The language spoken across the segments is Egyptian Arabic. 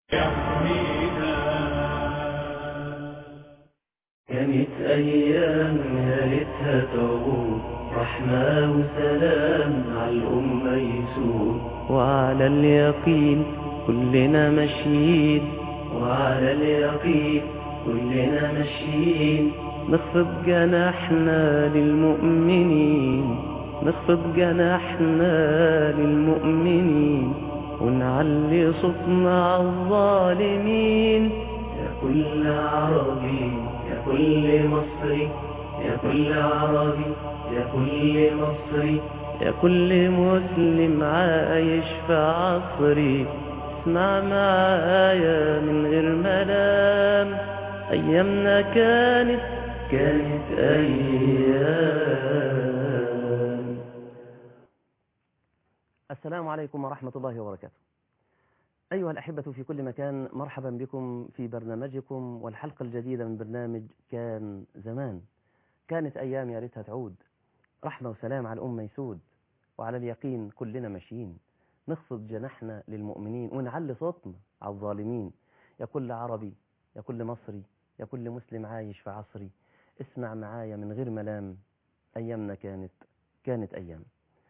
كانت أيام يا ريتها تعود رحمة وسلام على الأمة يسود وعلى اليقين كلنا ماشيين وعلى اليقين كلنا ماشيين نخفض جناحنا للمؤمنين نخفض جناحنا للمؤمنين ونعلي صوتنا على الظالمين يا كل عربي يا كل مصري يا كل عربي يا كل مصري يا كل مسلم عايش في عصري اسمع معايا من غير ملام ايامنا كانت كانت ايام السلام عليكم ورحمة الله وبركاته أيها الأحبة في كل مكان مرحبا بكم في برنامجكم والحلقة الجديدة من برنامج كان زمان كانت أيام يا ريتها تعود رحمة وسلام على الأمة يسود وعلى اليقين كلنا ماشيين نخفض جناحنا للمؤمنين ونعلي صوتنا على الظالمين يا كل عربي يا كل مصري يا كل مسلم عايش في عصري اسمع معايا من غير ملام أيامنا كانت كانت أيام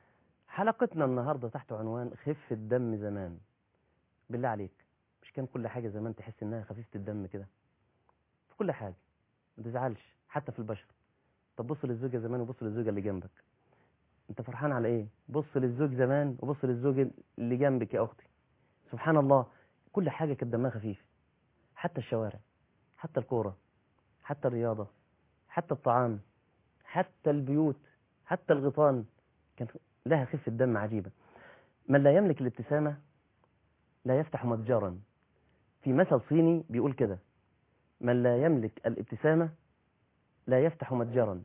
حلقتنا النهاردة تحت عنوان خف الدم زمان بالله عليك مش كان كل حاجة زمان تحس انها خفيفة الدم كده في كل حاجة ما تزعلش حتى في البشر طب بص للزوجة زمان وبص للزوجة اللي جنبك انت فرحان على ايه بص للزوج زمان وبص للزوج اللي جنبك يا اختي سبحان الله كل حاجة كانت دمها خفيف حتى الشوارع حتى الكورة حتى الرياضة حتى الطعام حتى البيوت حتى الغيطان كان لها خفة دم عجيبة من لا يملك الابتسامة لا يفتح متجرا في مثل صيني بيقول كده من لا يملك الابتسامة لا يفتح متجرا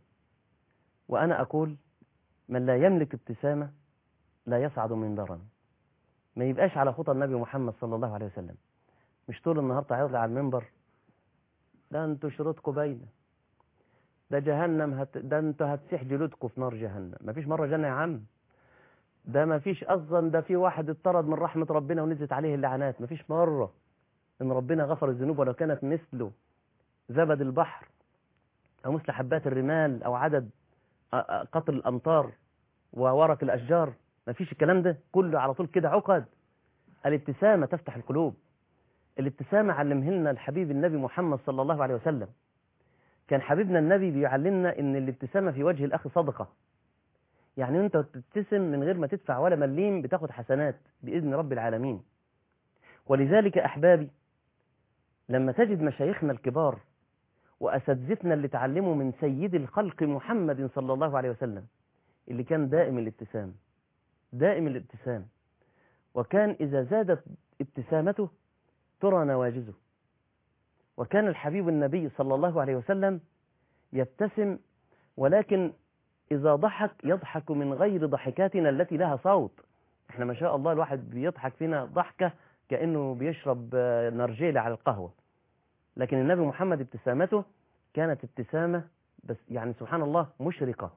وأنا أقول من لا يملك ابتسامة لا يصعد منبرا ما يبقاش على خطى النبي محمد صلى الله عليه وسلم مش طول النهار تعيط لي على المنبر ده انتوا شروطكم باينه ده جهنم هت... ده انتوا هتسيح جلودكم في نار جهنم مفيش مره جنه يا عم ده مفيش اصلا ده في واحد اتطرد من رحمه ربنا ونزلت عليه اللعنات مفيش مره ان ربنا غفر الذنوب ولو كانت مثله زبد البحر او مثل حبات الرمال او عدد قطر الامطار وورق الاشجار مفيش الكلام ده كله على طول كده عقد الابتسامه تفتح القلوب الابتسامه علمه لنا الحبيب النبي محمد صلى الله عليه وسلم كان حبيبنا النبي بيعلمنا ان الابتسامه في وجه الاخ صدقه يعني انت بتبتسم من غير ما تدفع ولا مليم بتاخد حسنات باذن رب العالمين ولذلك احبابي لما تجد مشايخنا الكبار واساتذتنا اللي تعلموا من سيد الخلق محمد صلى الله عليه وسلم اللي كان دائم الابتسام دائم الابتسام وكان اذا زادت ابتسامته ترى نواجزه وكان الحبيب النبي صلى الله عليه وسلم يبتسم ولكن إذا ضحك يضحك من غير ضحكاتنا التي لها صوت احنا ما شاء الله الواحد بيضحك فينا ضحكة كأنه بيشرب نرجيلة على القهوة لكن النبي محمد ابتسامته كانت ابتسامة بس يعني سبحان الله مشرقة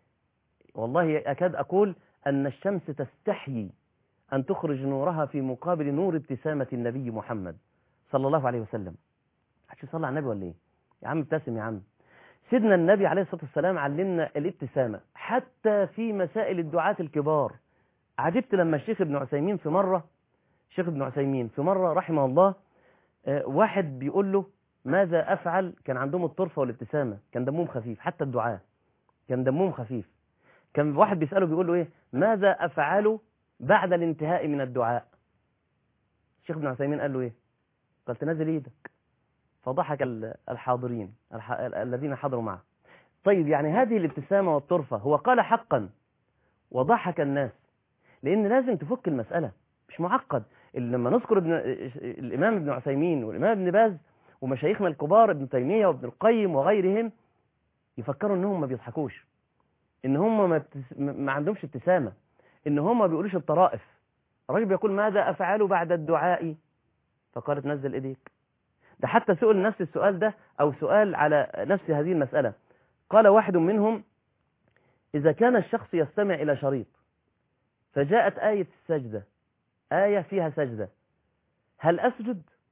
والله أكاد أقول أن الشمس تستحيي أن تخرج نورها في مقابل نور ابتسامة النبي محمد صلى الله عليه وسلم محدش يصلي على النبي ولا ايه يا عم ابتسم يا عم سيدنا النبي عليه الصلاه والسلام علمنا الابتسامه حتى في مسائل الدعاة الكبار عجبت لما الشيخ ابن عثيمين في مره الشيخ ابن عثيمين في مره رحمه الله واحد بيقول له ماذا افعل كان عندهم الطرفه والابتسامه كان دمهم خفيف حتى الدعاء كان دمهم خفيف كان واحد بيساله بيقول له ايه ماذا افعل بعد الانتهاء من الدعاء الشيخ ابن عثيمين قال له ايه قال تنزل ايدك فضحك الحاضرين الذين حضروا معه طيب يعني هذه الابتسامة والطرفة هو قال حقا وضحك الناس لأن لازم تفك المسألة مش معقد لما نذكر ابن الإمام ابن عثيمين والإمام ابن باز ومشايخنا الكبار ابن تيمية وابن القيم وغيرهم يفكروا إنهم ما بيضحكوش إن هم ما, بتس... ما عندهمش ابتسامة إن هم ما بيقولوش الطرائف الراجل بيقول ماذا أفعل بعد الدعاء فقالت نزل إيديك ده حتى سئل نفس السؤال ده أو سؤال على نفس هذه المسألة قال واحد منهم إذا كان الشخص يستمع إلى شريط فجاءت آية السجدة آية فيها سجدة هل أسجد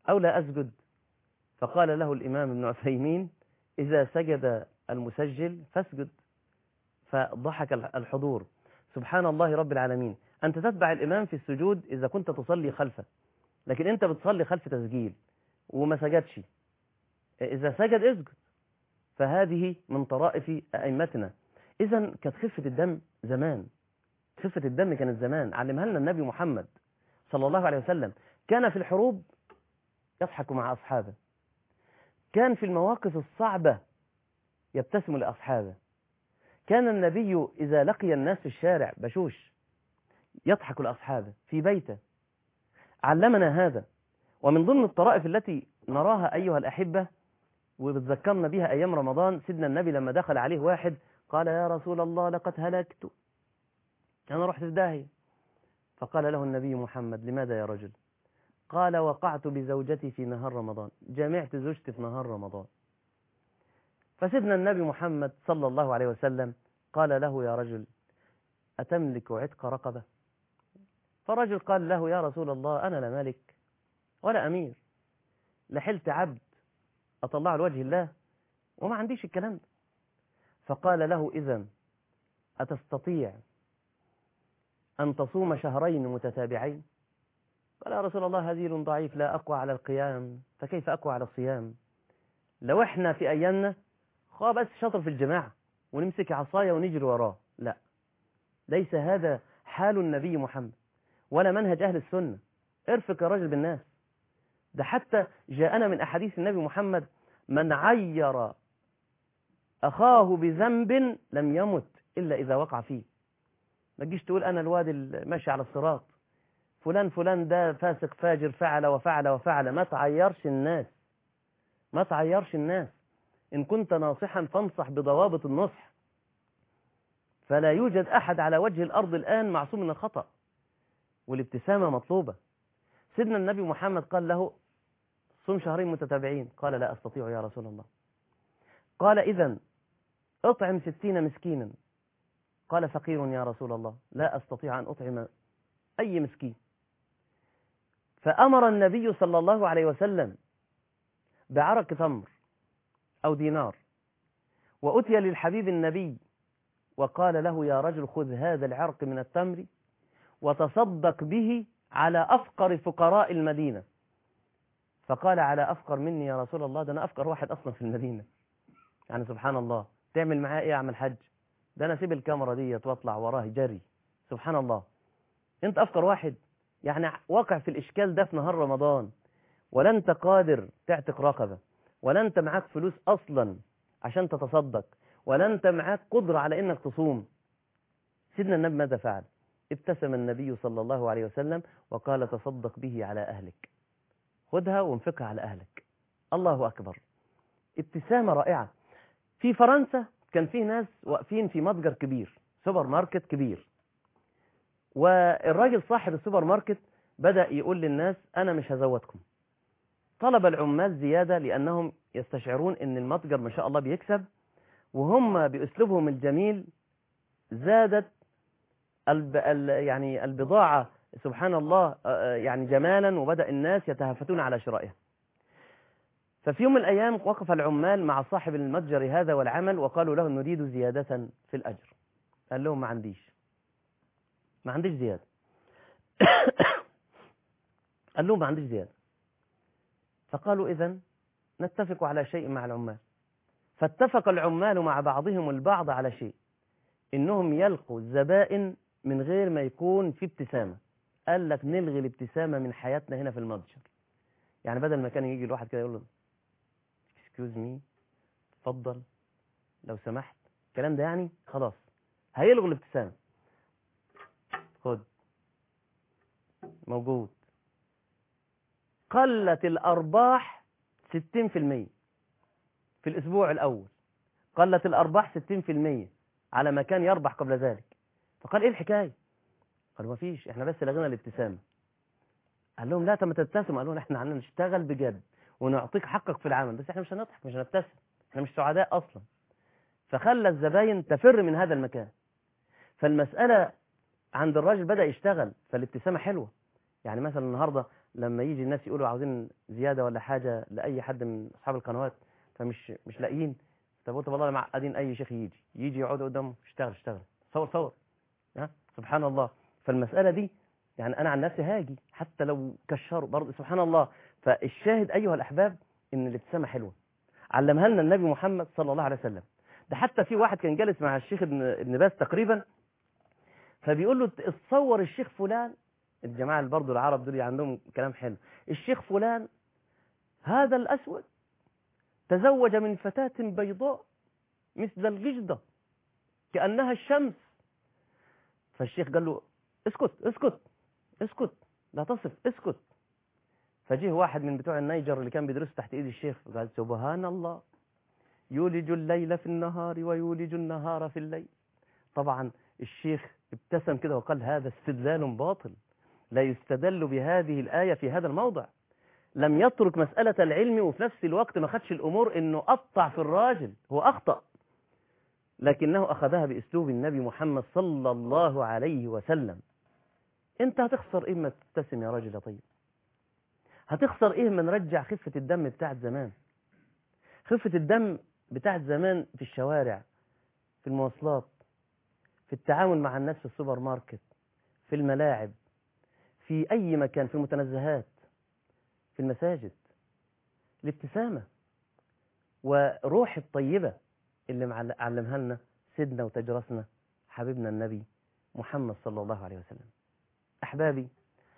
أو لا أسجد فقال له الإمام ابن عثيمين إذا سجد المسجل فاسجد فضحك الحضور سبحان الله رب العالمين أنت تتبع الإمام في السجود إذا كنت تصلي خلفه لكن أنت بتصلي خلف تسجيل وما سجدش إذا سجد اسجد فهذه من طرائف أئمتنا إذا كانت خفة الدم زمان خفة الدم كانت زمان علمها لنا النبي محمد صلى الله عليه وسلم كان في الحروب يضحك مع أصحابه كان في المواقف الصعبة يبتسم لأصحابه كان النبي إذا لقي الناس في الشارع بشوش يضحك لأصحابه في بيته علمنا هذا ومن ضمن الطرائف التي نراها أيها الأحبة وبتذكرنا بها أيام رمضان سيدنا النبي لما دخل عليه واحد قال يا رسول الله لقد هلكت أنا رحت في داهية فقال له النبي محمد لماذا يا رجل قال وقعت بزوجتي في نهار رمضان جمعت زوجتي في نهار رمضان فسيدنا النبي محمد صلى الله عليه وسلم قال له يا رجل أتملك عتق رقبة فرجل قال له يا رسول الله أنا لا ملك ولا أمير لحلت عبد أطلع لوجه الله وما عنديش الكلام ده فقال له إذا أتستطيع أن تصوم شهرين متتابعين قال يا رسول الله هزيل ضعيف لا أقوى على القيام فكيف أقوى على الصيام لو احنا في أيامنا خا بس شاطر في الجماعة ونمسك عصاية ونجري وراه لا ليس هذا حال النبي محمد ولا منهج أهل السنة ارفق يا رجل بالناس ده حتى جاءنا من أحاديث النبي محمد من عير أخاه بذنب لم يمت إلا إذا وقع فيه ما تجيش تقول أنا الواد ماشي على الصراط فلان فلان ده فاسق فاجر فعل وفعل وفعل ما تعيرش الناس ما تعيرش الناس إن كنت ناصحا فانصح بضوابط النصح فلا يوجد أحد على وجه الأرض الآن معصوم من الخطأ والابتسامة مطلوبة سيدنا النبي محمد قال له صم شهرين متتابعين قال لا أستطيع يا رسول الله قال إذا أطعم ستين مسكينا قال فقير يا رسول الله لا أستطيع أن أطعم أي مسكين فأمر النبي صلى الله عليه وسلم بعرق تمر أو دينار وأتي للحبيب النبي وقال له يا رجل خذ هذا العرق من التمر وتصدق به على أفقر فقراء المدينة فقال على أفقر مني يا رسول الله ده أنا أفقر واحد أصلا في المدينة يعني سبحان الله تعمل معاه إيه أعمل حج ده أنا أسيب الكاميرا ديت وأطلع وراه جري سبحان الله أنت أفقر واحد يعني واقع في الإشكال ده في نهار رمضان ولا أنت قادر تعتق رقبة ولا أنت معاك فلوس أصلا عشان تتصدق ولا أنت معاك قدرة على إنك تصوم سيدنا النبي ماذا فعل ابتسم النبي صلى الله عليه وسلم وقال تصدق به على أهلك خذها وانفقها على أهلك الله أكبر ابتسامة رائعة في فرنسا كان في ناس واقفين في متجر كبير سوبر ماركت كبير والراجل صاحب السوبر ماركت بدأ يقول للناس أنا مش هزودكم طلب العمال زيادة لأنهم يستشعرون أن المتجر ما شاء الله بيكسب وهم بأسلوبهم الجميل زادت الب... ال... يعني البضاعة سبحان الله يعني جمالا وبدأ الناس يتهافتون على شرائها ففي يوم من الأيام وقف العمال مع صاحب المتجر هذا والعمل وقالوا له نريد زيادة في الأجر قال لهم ما عنديش ما عنديش زيادة قال لهم ما عنديش زيادة فقالوا إذا نتفق على شيء مع العمال فاتفق العمال مع بعضهم البعض على شيء إنهم يلقوا الزبائن من غير ما يكون في ابتسامة قال لك نلغي الابتسامة من حياتنا هنا في المتجر يعني بدل ما كان يجي الواحد كده يقول له excuse me اتفضل لو سمحت الكلام ده يعني خلاص هيلغوا الابتسامة خد موجود قلت الأرباح 60% في الأسبوع الأول قلت الأرباح 60% على ما كان يربح قبل ذلك فقال إيه الحكاية قالوا ما فيش إحنا بس لغينا الابتسامة قال لهم لا تم تبتسم قالوا إحنا عندنا نشتغل بجد ونعطيك حقك في العمل بس إحنا مش هنضحك مش هنبتسم إحنا مش سعداء أصلا فخلى الزباين تفر من هذا المكان فالمسألة عند الراجل بدأ يشتغل فالابتسامة حلوة يعني مثلا النهاردة لما يجي الناس يقولوا عاوزين زياده ولا حاجه لاي حد من اصحاب القنوات فمش مش لاقيين طب قلت والله معقدين اي شيخ يجي يجي يقعد قدامه اشتغل اشتغل صور صور ها سبحان الله فالمساله دي يعني انا عن نفسي هاجي حتى لو كشروا برضه سبحان الله فالشاهد ايها الاحباب ان الابتسامه حلوه علمها لنا النبي محمد صلى الله عليه وسلم ده حتى في واحد كان جالس مع الشيخ ابن ابن باز تقريبا فبيقول له اتصور الشيخ فلان الجماعه اللي برضه العرب دول عندهم كلام حلو الشيخ فلان هذا الاسود تزوج من فتاة بيضاء مثل الججدة كأنها الشمس فالشيخ قال له اسكت اسكت اسكت لا تصف اسكت فجيه واحد من بتوع النيجر اللي كان بيدرسوا تحت ايد الشيخ قال سبحان الله يولج الليل في النهار ويولج النهار في الليل طبعا الشيخ ابتسم كده وقال هذا استدلال باطل لا يستدل بهذه الآية في هذا الموضع لم يترك مسألة العلم وفي نفس الوقت ما خدش الأمور أنه قطع في الراجل هو أخطأ لكنه أخذها بأسلوب النبي محمد صلى الله عليه وسلم أنت هتخسر إيه ما تبتسم يا راجل يا طيب هتخسر إيه ما نرجع خفة الدم بتاعت زمان خفة الدم بتاعت زمان في الشوارع في المواصلات في التعامل مع الناس في السوبر ماركت في الملاعب في أي مكان في المتنزهات في المساجد الابتسامة وروح الطيبة اللي علمها لنا سيدنا وتجرسنا حبيبنا النبي محمد صلى الله عليه وسلم أحبابي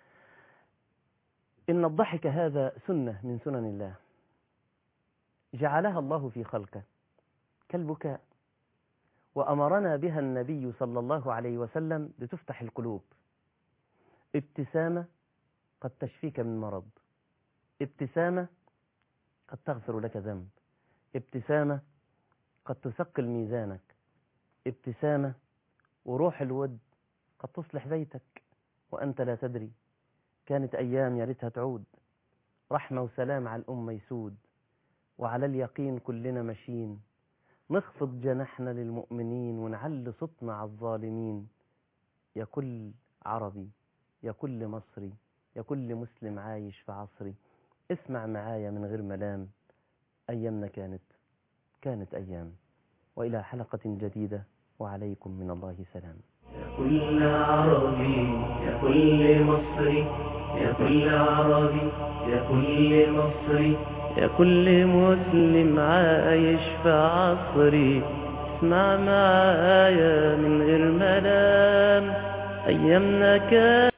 إن الضحك هذا سنة من سنن الله جعلها الله في خلقه كالبكاء وأمرنا بها النبي صلى الله عليه وسلم لتفتح القلوب ابتسامة قد تشفيك من مرض ابتسامة قد تغفر لك ذنب ابتسامة قد تثقل ميزانك ابتسامة وروح الود قد تصلح بيتك وأنت لا تدري كانت أيام يا ريتها تعود رحمة وسلام على الأمة يسود وعلى اليقين كلنا ماشيين نخفض جناحنا للمؤمنين ونعلي صوتنا على الظالمين يا كل عربي يا كل مصري يا كل مسلم عايش في عصري اسمع معايا من غير ملام أيامنا كانت كانت أيام وإلى حلقة جديدة وعليكم من الله سلام يا كل عربي يا كل مصري يا كل عربي يا كل مصري يا كل مسلم عايش في عصري اسمع معايا من غير ملام أيامنا كانت